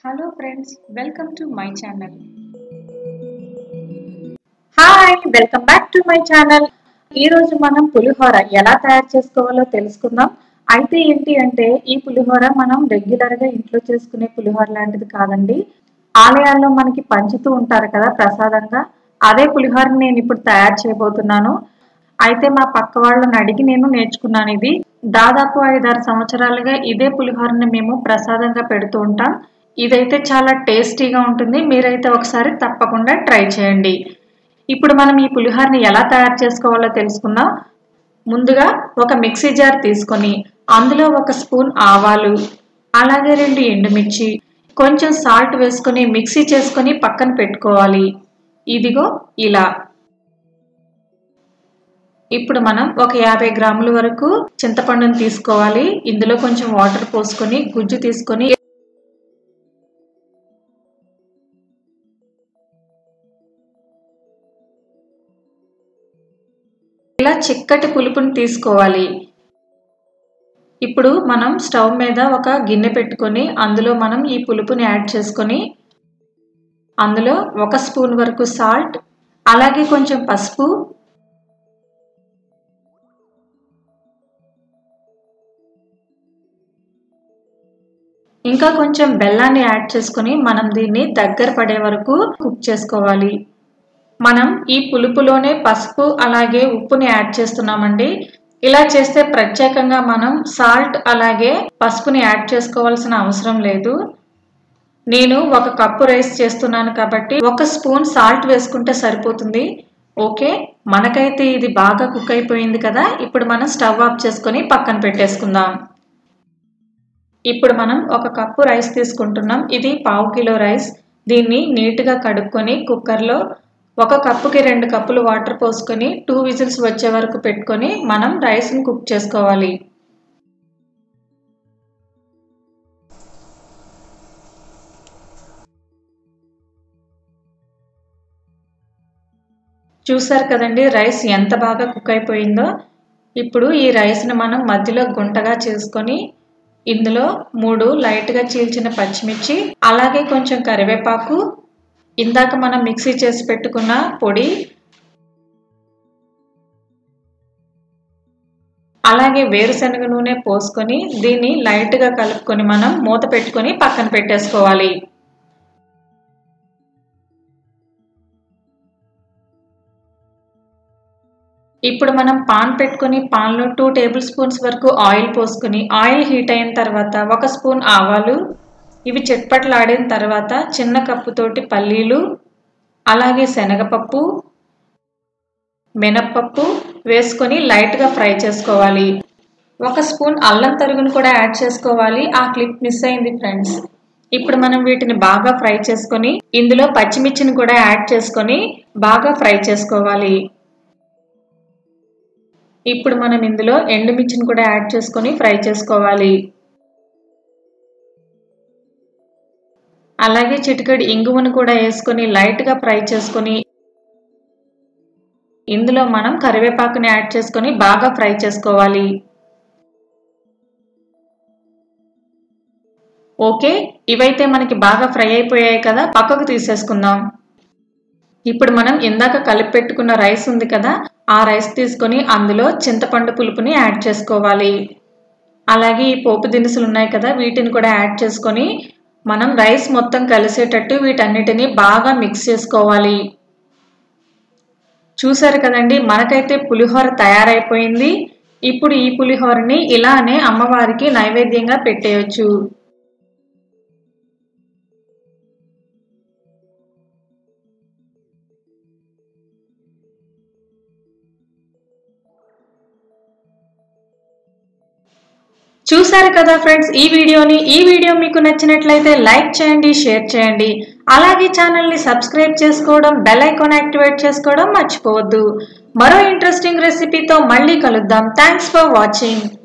hello friends welcome to my channel hi welcome back to my channel ఈ రోజు మనం పులిహోర ఎలా తయారు చేసుకోవాలో తెలుసుకుందాం అయితే ఏంటి అంటే ఈ పులిహోర మనం రెగ్యులర్ గా ఇంట్లో చేసుకునే పులిహోర లాంటిది కాదండి ఆలయాల్లో మనకి పంచుతూ ఉంటారు కదా ప్రసాదంగా అదే పులిహోరని నేను ఇప్పుడు తయారు చేయబోతున్నాను అయితే మా పక్క వాళ్ళని అడిగి నేను నేర్చుకున్నాను ఇది దాదాపు ఐదారు సంవత్సరాలుగా ఇదే పులిహోరని మేము ప్రసాదంగా పెడుతూ ఉంటాం ఇదైతే చాలా టేస్టీగా ఉంటుంది మీరైతే ఒకసారి తప్పకుండా ట్రై చేయండి ఇప్పుడు మనం ఈ పులిహోరని ఎలా తయారు చేసుకోవాలో తెలుసుకుందాం ముందుగా ఒక మిక్సీ జార్ తీసుకొని అందులో ఒక స్పూన్ ఆవాలు అలాగే రెండు ఎండుమిర్చి కొంచెం సాల్ట్ వేసుకొని మిక్సీ చేసుకొని పక్కన పెట్టుకోవాలి ఇదిగో ఇలా ఇప్పుడు మనం ఒక యాభై గ్రాముల వరకు చింతపండుని తీసుకోవాలి ఇందులో కొంచెం వాటర్ పోసుకొని గుజ్జు తీసుకొని ఇలా చిక్కటి పులుపుని తీసుకోవాలి ఇప్పుడు మనం స్టవ్ మీద ఒక గిన్నె పెట్టుకొని అందులో మనం ఈ పులుపుని యాడ్ చేసుకొని అందులో ఒక స్పూన్ వరకు సాల్ట్ అలాగే కొంచెం పసుపు ఇంకా కొంచెం బెల్లాన్ని యాడ్ చేసుకొని మనం దీన్ని దగ్గర పడే వరకు కుక్ చేసుకోవాలి మనం ఈ పులుపులోనే పసుపు అలాగే ఉప్పుని యాడ్ చేస్తున్నామండి ఇలా చేస్తే ప్రత్యేకంగా మనం సాల్ట్ అలాగే పసుపుని యాడ్ చేసుకోవాల్సిన అవసరం లేదు నేను ఒక కప్పు రైస్ చేస్తున్నాను కాబట్టి ఒక స్పూన్ సాల్ట్ వేసుకుంటే సరిపోతుంది ఓకే మనకైతే ఇది బాగా కుక్ అయిపోయింది కదా ఇప్పుడు మనం స్టవ్ ఆఫ్ చేసుకొని పక్కన పెట్టేసుకుందాం ఇప్పుడు మనం ఒక కప్పు రైస్ తీసుకుంటున్నాం ఇది పావు కిలో రైస్ దీన్ని నీట్గా కడుక్కొని కుక్కర్లో ఒక కప్పుకి రెండు కప్పులు వాటర్ పోసుకొని టూ విజిల్స్ వచ్చే వరకు పెట్టుకొని మనం రైస్ని కుక్ చేసుకోవాలి చూసారు కదండి రైస్ ఎంత బాగా కుక్ అయిపోయిందో ఇప్పుడు ఈ రైస్ని మనం మధ్యలో గుంటగా చేసుకొని ఇందులో మూడు లైట్గా చీల్చిన పచ్చిమిర్చి అలాగే కొంచెం కరివేపాకు ఇందాక మనం మిక్సీ చేసి పెట్టుకున్న పొడి అలాగే వేరుశనగ నూనె పోసుకొని దీన్ని లైట్గా కలుపుకొని మనం మూత పెట్టుకొని పక్కన పెట్టేసుకోవాలి ఇప్పుడు మనం పాన్ పెట్టుకొని పాన్లో టూ టేబుల్ స్పూన్స్ వరకు ఆయిల్ పోసుకొని ఆయిల్ హీట్ అయిన తర్వాత ఒక స్పూన్ ఆవాలు ఇవి చిట్పట్లాడిన తర్వాత చిన్న కప్పుతోటి పల్లీలు అలాగే శనగపప్పు మినప్పప్పు వేసుకొని లైట్గా ఫ్రై చేసుకోవాలి ఒక స్పూన్ అల్లం తరుగును కూడా యాడ్ చేసుకోవాలి ఆ క్లిప్ మిస్ అయింది ఫ్రెండ్స్ ఇప్పుడు మనం వీటిని బాగా ఫ్రై చేసుకొని ఇందులో పచ్చిమిర్చిని కూడా యాడ్ చేసుకొని బాగా ఫ్రై చేసుకోవాలి ఇప్పుడు మనం ఇందులో ఎండుమిర్చిని కూడా యాడ్ చేసుకొని ఫ్రై చేసుకోవాలి అలాగే చిటికడి ఇంగువను కూడా వేసుకొని లైట్గా ఫ్రై చేసుకొని ఇందులో మనం కరివేపాకుని యాడ్ చేసుకొని బాగా ఫ్రై చేసుకోవాలి ఓకే ఇవైతే మనకి బాగా ఫ్రై అయిపోయాయి కదా పక్కకు తీసేసుకుందాం ఇప్పుడు మనం ఇందాక కలిపి పెట్టుకున్న రైస్ ఉంది కదా ఆ రైస్ తీసుకొని అందులో చింతపండు పులుపుని యాడ్ చేసుకోవాలి అలాగే ఈ పోపు దినుసులు ఉన్నాయి కదా వీటిని కూడా యాడ్ చేసుకొని మనం రైస్ మొత్తం కలిసేటట్టు వీటన్నిటిని బాగా మిక్స్ చేసుకోవాలి చూసారు కదండి మనకైతే పులిహోర తయారైపోయింది ఇప్పుడు ఈ పులిహోరని ఇలానే అమ్మవారికి నైవేద్యంగా పెట్టేయచ్చు చూసారు కదా ఫ్రెండ్స్ ఈ వీడియోని ఈ వీడియో మీకు నచ్చినట్లయితే లైక్ చేయండి షేర్ చేయండి అలాగే ఛానల్ని సబ్స్క్రైబ్ చేసుకోవడం బెల్ ఐకాన్ యాక్టివేట్ చేసుకోవడం మర్చిపోవద్దు మరో ఇంట్రెస్టింగ్ రెసిపీతో మళ్ళీ కలుద్దాం థ్యాంక్స్ ఫర్ వాచింగ్